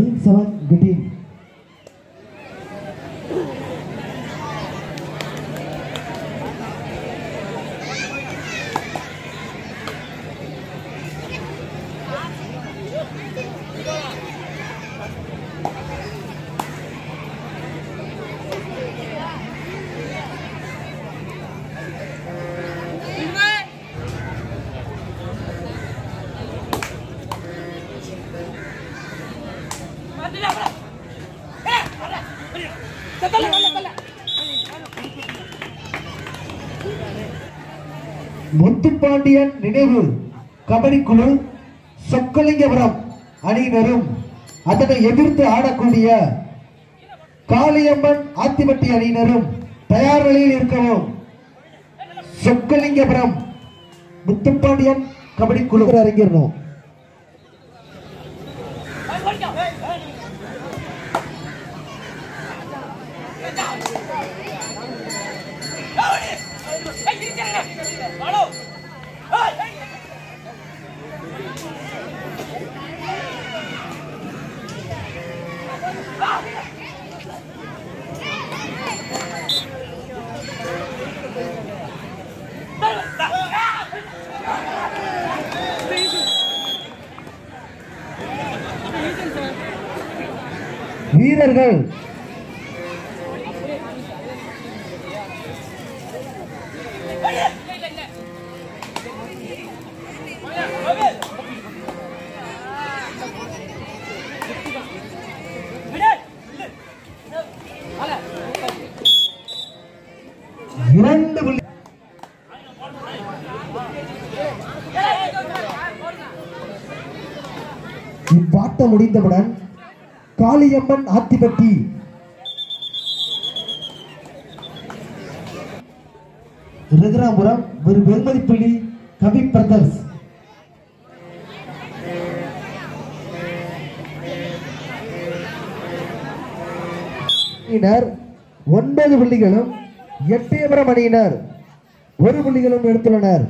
nine seven getting Muthupandian நினைவு கபடி குழு சொக்கலிங்கபுரம் அணியினரும் அதனை எதிர்த்து ஆடக்கூடிய காளியம்மன் ஆத்திமட்டி அணியினரும் தயார் நிலையில் இருக்கவும் சொக்கலிங்கபுரம் முத்துப்பாண்டியன் கபடி குழு அரங்கிடணும் வீரர்கள் இரண்டு புள்ளி இப்பாட்டம் முடிந்தவுடன் காளியம்மன் ஆத்திப்பட்டி ரகுராபுரம் ஒரு வெண்மதி புள்ளி கவி பிரதர்ஸ் அணியினர் ஒன்பது புள்ளிகளும் எட்டயபுரம் அணியினர் ஒரு புள்ளிகளும் எடுத்துள்ளனர்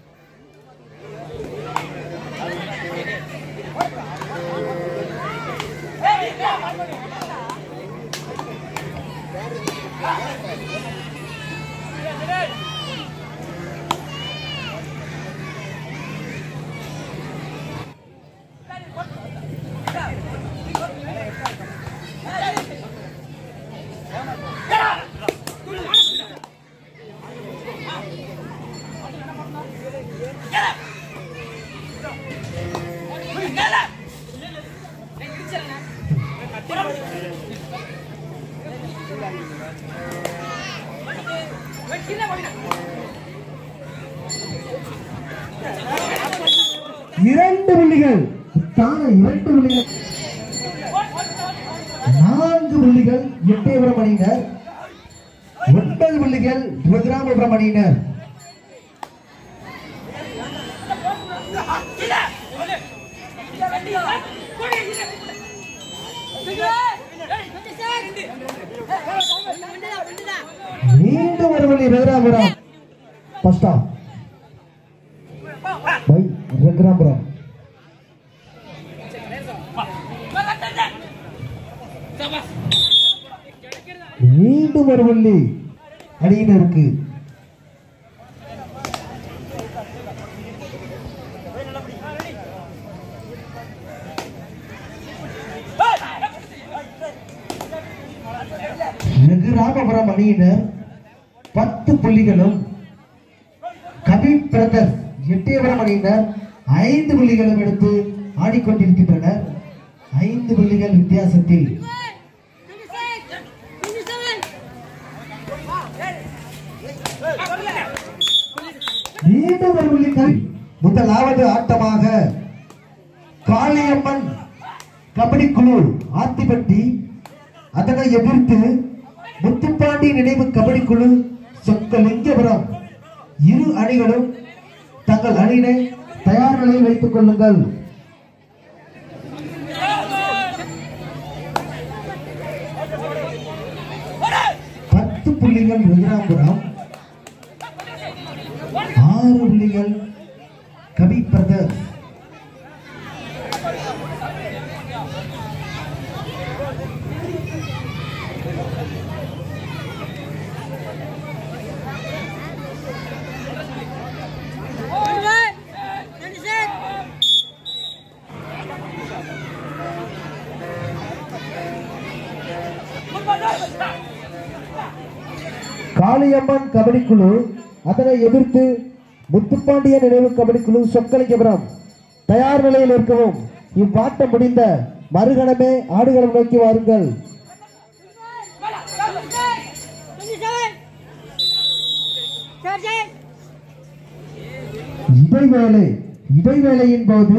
இரண்டு புள்ளிகள் தான இரண்டு புள்ளிகள் நான்கு புள்ளிகள் எட்டயபுரம் அணியினர் ஒன்பது புள்ளிகள் ரகுராமபுரம் அணியினர் மீண்டும் ஒரு புள்ளி ரகுராமபுரம் ஃபர்ஸ்டா பை ரகுராமபுரம் மீண்டும் ஒரு புள்ளி அணியினருக்கு ரகுராமபுரம் அணியினர் பத்து புள்ளிகளும் கவி பிரதர்ஸ் எட்டயபுரம் அணியினர் ஐந்து புள்ளிகளும் எடுத்து ஆடிக்கொண்டிருக்கின்றனர் ஐந்து புள்ளிகள் வித்தியாசத்தில் மீண்டும் ஒரு புள்ளிகள் முதலாவது ஆட்டமாக காளியம்மன் கபடி குழு ஆத்திப்பட்டி அதனை எதிர்த்து முத்துப்பாண்டி நினைவு கபடி குழு சொக்கலிங்கபுரம் இரு அணிகளும் தங்கள் அணியினை தயார் நிலையில் வைத்துக் கொள்ளுங்கள் பத்து புள்ளிகள் ரகுராபுரம் ஆறு புள்ளிகள் கவி பிரதர் காளியம்மன் கபடி குழு அதனை எதிர்த்து முத்துப்பாண்டிய நினைவு கபடி குழு சொக்கலிங்கபுரம் தயார் நிலையில் இருக்கவும் இவ்வாட்டம் முடிந்த மறுகணமே ஆடுகளம் நோக்கி வாருங்கள் இடைவேளை இடைவேளையின் போது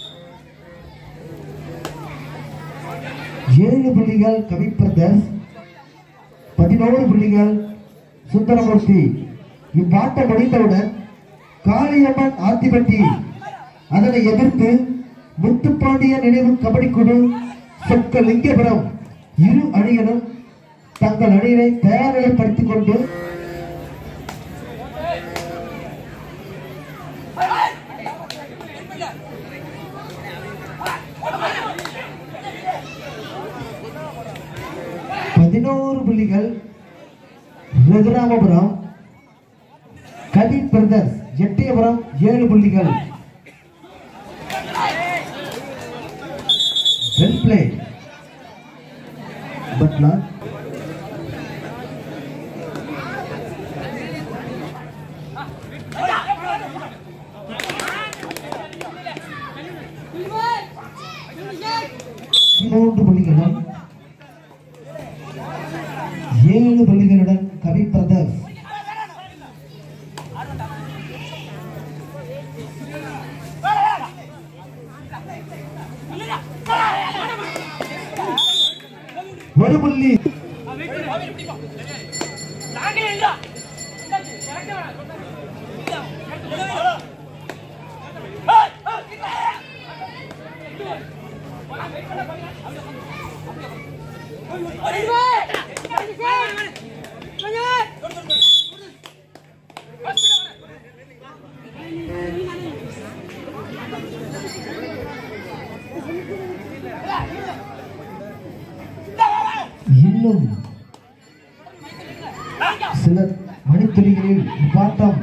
ஏழு புள்ளிகள் கவி பிரதர்ஸ் பதினோரு புள்ளிகள் சுந்தரமூர்த்தி இவ்வாட்டம் முடிந்தவுடன் காளியம்மன் ஆத்திபட்டி அதனை எதிர்த்து முத்துப்பாண்டிய நினைவு கபடி குழு சொக்கலிங்கபுரம் இரு அணிகளும் தங்கள் அணியினை தயார் நிலைப்படுத்திக் கொண்டு பதினோரு புள்ளிகள் ரகுராமபுரம் கவி பிரதர்ஸ் எட்டயபுரம் ஏழு புள்ளிகள் வெல் பிளே பட் நாட் மூன்று புள்ளிகளும் ஏழு புள்ளிகளுடன் கவி பிரதர்ஸ் ஒரு புள்ளி இன்னும் சில மணித்துளிகளில் இப்பாட்டம்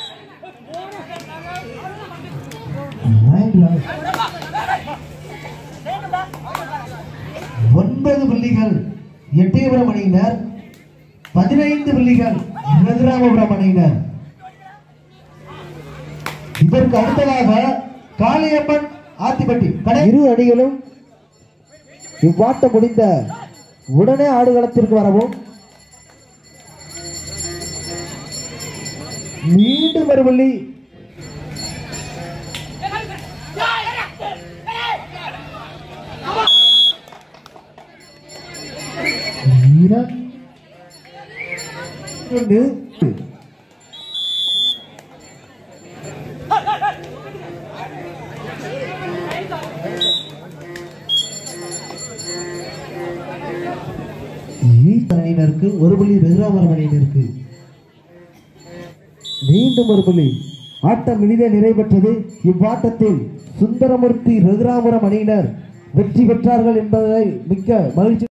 ஒன்பது புள்ளிகள் எட்டயபுரம் அணியினர் பதினைந்து புள்ளிகள் ரகுராமபுரம் அணியினர் இதற்கு அடுத்ததாக காளியம்மன் ஆத்திப்பட்டி கடை இரு அணிகளும் இவ்வாட்டம் முடிந்த உடனே ஆடுகளத்திற்கு வரவும் மீண்டும் ஒரு புள்ளி இரண்டு ஈஸ்ட் அணியினருக்கு ஒரு புள்ளி ரகுராமரம் அணியினருக்கு மீண்டும் ஒரு புள்ளி ஆட்டம் இனிதே நிறைவேற்றது இவ்வாட்டத்தில் சுந்தரமூர்த்தி ரகுராமரம் அணியினர் வெற்றி பெற்றார்கள் என்பதை மிக்க மகிழ்ச்சி